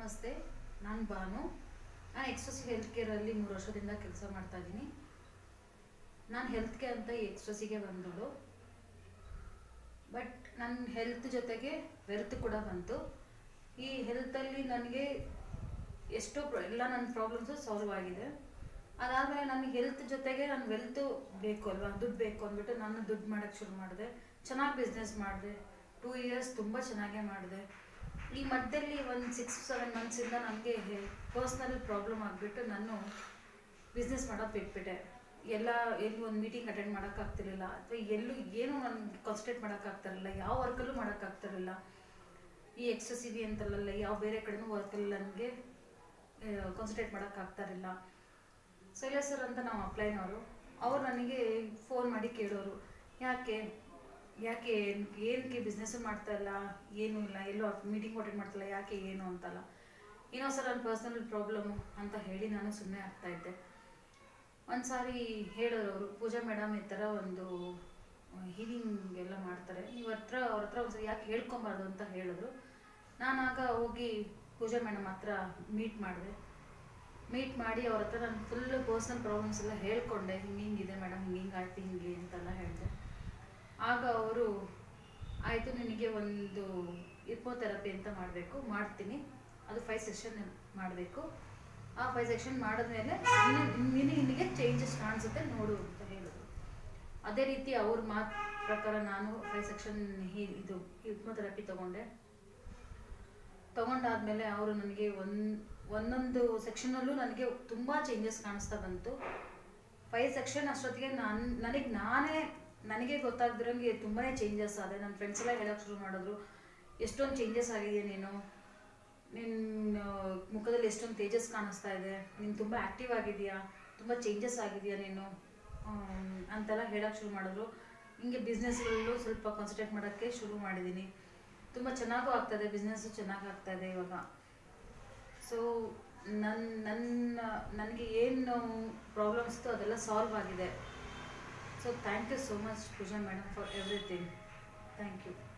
ನಮಸ್ತೆ ನಾನು ಭಾನು ನಾನು ಎಕ್ಸ್ಪ್ರೆಸ್ ಹೆಲ್ತ್ ಕೇರಲ್ಲಿ ಮೂರು ವರ್ಷದಿಂದ ಕೆಲಸ ಮಾಡ್ತಾ ಇದ್ದೀನಿ ನಾನು ಹೆಲ್ತ್ಗೆ ಅಂತ ಈ ಎಕ್ಸ್ಪ್ರೆಸ್ಸಿಗೆ ಬಂದಳು ಬಟ್ ನನ್ನ ಹೆಲ್ತ್ ಜೊತೆಗೆ ವೆಲ್ತ್ ಕೂಡ ಬಂತು ಈ ಹೆಲ್ತಲ್ಲಿ ನನಗೆ ಎಷ್ಟೋ ಪ್ರ- ಎಲ್ಲ ನನ್ನ ಪ್ರಾಬ್ಲಮ್ಸು ಸಾಲ್ವ್ ಆಗಿದೆ ಅದಾದಮೇಲೆ ನನಗೆ ಹೆಲ್ತ್ ಜೊತೆಗೆ ನನ್ನ ವೆಲ್ತು ಬೇಕು ಅಲ್ವಾ ದುಡ್ಡು ಬೇಕು ಅಂದ್ಬಿಟ್ಟು ನಾನು ದುಡ್ಡು ಮಾಡೋಕ್ಕೆ ಶುರು ಮಾಡಿದೆ ಚೆನ್ನಾಗಿ ಬಿಸ್ನೆಸ್ ಮಾಡಿದೆ ಟೂ ಇಯರ್ಸ್ ತುಂಬ ಚೆನ್ನಾಗೇ ಮಾಡಿದೆ ಈ ಮಧ್ಯದಲ್ಲಿ ಒಂದು ಸಿಕ್ಸ್ ಸೆವೆನ್ ಮಂತ್ಸಿಂದ ನನಗೆ ಪರ್ಸ್ನಲ್ ಪ್ರಾಬ್ಲಮ್ ಆಗಿಬಿಟ್ಟು ನಾನು ಬಿಸ್ನೆಸ್ ಮಾಡೋದು ಬಿಟ್ಬಿಟ್ಟೆ ಎಲ್ಲ ಎಲ್ಲಿ ಒಂದು ಮೀಟಿಂಗ್ ಅಟೆಂಡ್ ಮಾಡೋಕ್ಕಾಗ್ತಿರ್ಲಿಲ್ಲ ಅಥವಾ ಎಲ್ಲೂ ಏನೂ ನನಗೆ ಕಾನ್ಸಂಟ್ರೇಟ್ ಮಾಡೋಕ್ಕಾಗ್ತಿರಲಿಲ್ಲ ಯಾವ ವರ್ಕಲ್ಲೂ ಮಾಡೋಕ್ಕಾಗ್ತಿರಲಿಲ್ಲ ಈ ಎಕ್ಸಸಿವಿ ಅಂತಲ್ಲ ಯಾವ ಬೇರೆ ಕಡೆನೂ ವರ್ಕಲ್ಲಿ ನನಗೆ ಕಾನ್ಸಂಟ್ರೇಟ್ ಮಾಡೋಕ್ಕಾಗ್ತಾರಿಲ್ಲ ಶೈಲೇಶ್ ಸರ್ ಅಂತ ನಾವು ಅಪ್ಲೈನವರು ಅವ್ರು ನನಗೆ ಫೋನ್ ಮಾಡಿ ಕೇಳೋರು ಯಾಕೆ ಯಾಕೆ ಏನಕ್ಕೆ ಬಿಸ್ನೆಸ್ಸು ಮಾಡ್ತಾ ಇಲ್ಲ ಏನೂ ಇಲ್ಲ ಎಲ್ಲೂ ಮೀಟಿಂಗ್ ಅಟೆಂಡ್ ಮಾಡ್ತಿಲ್ಲ ಯಾಕೆ ಏನು ಅಂತಲ್ಲ ಏನೋ ಸರ್ ನನ್ನ ಪರ್ಸನಲ್ ಪ್ರಾಬ್ಲಮ್ಮು ಅಂತ ಹೇಳಿ ನಾನು ಸುಮ್ಮನೆ ಆಗ್ತಾ ಇದ್ದೆ ಒಂದು ಸಾರಿ ಹೇಳೋರು ಅವರು ಪೂಜಾ ಮೇಡಮ್ ಈ ಥರ ಒಂದು ಹೀಲಿಂಗ್ ಎಲ್ಲ ಮಾಡ್ತಾರೆ ನೀವು ಹತ್ರ ಅವ್ರ ಹತ್ರ ಒಂದ್ಸರಿ ಯಾಕೆ ಹೇಳ್ಕೊಬಾರ್ದು ಅಂತ ಹೇಳಿದ್ರು ನಾನು ಆಗ ಹೋಗಿ ಪೂಜಾ ಮೇಡಮ್ ಹತ್ರ ಮೀಟ್ ಮಾಡಿದೆ ಮೀಟ್ ಮಾಡಿ ಅವ್ರ ಹತ್ರ ನಾನು ಫುಲ್ ಪರ್ಸ್ನಲ್ ಪ್ರಾಬ್ಲಮ್ಸ್ ಎಲ್ಲ ಹೇಳ್ಕೊಂಡೆ ಹಿಂಗೆ ಹಿಂಗಿದೆ ಮೇಡಮ್ ಹಿಂಗೆ ಹಿಂಗೆ ಆಯ್ತು ಹಿಂಗೆ ಅಂತೆಲ್ಲ ಹೇಳಿದೆ ಆಗ ಅವರು ಆಯಿತು ನಿನಗೆ ಒಂದು ಇಪ್ಪೋಥೆರಪಿ ಅಂತ ಮಾಡಬೇಕು ಮಾಡ್ತೀನಿ ಅದು ಫೈವ್ ಸೆಕ್ಷನ್ ಮಾಡಬೇಕು ಆ ಫೈವ್ ಸೆಕ್ಷನ್ ಮಾಡಿದ್ಮೇಲೆ ನಿನಗೆ ನಿನಗೆ ಚೇಂಜಸ್ ಕಾಣಿಸುತ್ತೆ ನೋಡು ಅಂತ ಹೇಳಿದ್ರು ಅದೇ ರೀತಿ ಅವ್ರ ಮಾತು ಪ್ರಕಾರ ನಾನು ಫೈವ್ ಸೆಕ್ಷನ್ ಇದು ಹಿಪ್ನೋಥೆರಪಿ ತಗೊಂಡೆ ತಗೊಂಡಾದ್ಮೇಲೆ ಅವರು ನನಗೆ ಒಂದು ಒಂದೊಂದು ಸೆಕ್ಷನಲ್ಲೂ ನನಗೆ ತುಂಬ ಚೇಂಜಸ್ ಕಾಣಿಸ್ತಾ ಬಂತು ಫೈವ್ ಸೆಕ್ಷನ್ ಅಷ್ಟೊತ್ತಿಗೆ ನಾನು ನನಗೆ ನಾನೇ ನನಗೆ ಗೊತ್ತಾಗ್ದಿರಂಗೆ ತುಂಬಾ ಚೇಂಜಸ್ ಆದೆ ನನ್ನ ಫ್ರೆಂಡ್ಸ್ ಎಲ್ಲ ಹೇಳೋಕ್ಕೆ ಶುರು ಮಾಡಿದ್ರು ಎಷ್ಟೊಂದು ಚೇಂಜಸ್ ಆಗಿದೆ ನೀನು ನಿನ್ನ ಮುಖದಲ್ಲಿ ಎಷ್ಟೊಂದು ತೇಜಸ್ ಕಾಣಿಸ್ತಾ ಇದೆ ನೀನು ತುಂಬ ಆ್ಯಕ್ಟಿವ್ ಆಗಿದೆಯಾ ತುಂಬ ಚೇಂಜಸ್ ಆಗಿದೆಯಾ ನೀನು ಆಮ್, ಅಂತೆಲ್ಲ ಹೇಳೋಕ್ಕೆ ಶುರು ಮಾಡಿದ್ರು ಹಿಂಗೆ ಬಿಸ್ನೆಸ್ಗಳಲ್ಲೂ ಸ್ವಲ್ಪ ಕಾನ್ಸಂಟ್ರೇಟ್ ಮಾಡೋಕ್ಕೆ ಶುರು ಮಾಡಿದ್ದೀನಿ ತುಂಬ ಚೆನ್ನಾಗೂ ಆಗ್ತಾಯಿದೆ ಬಿಸ್ನೆಸ್ಸು ಚೆನ್ನಾಗಿ ಆಗ್ತಾಯಿದೆ ಇವಾಗ ಸೊ ನನ್ನ ನನ್ನ ನನಗೆ ಏನು ಪ್ರಾಬ್ಲಮ್ಸ್ ಇತ್ತು ಅದೆಲ್ಲ ಸಾಲ್ವ್ ಆಗಿದೆ so thank you so much Pooja madam for everything thank you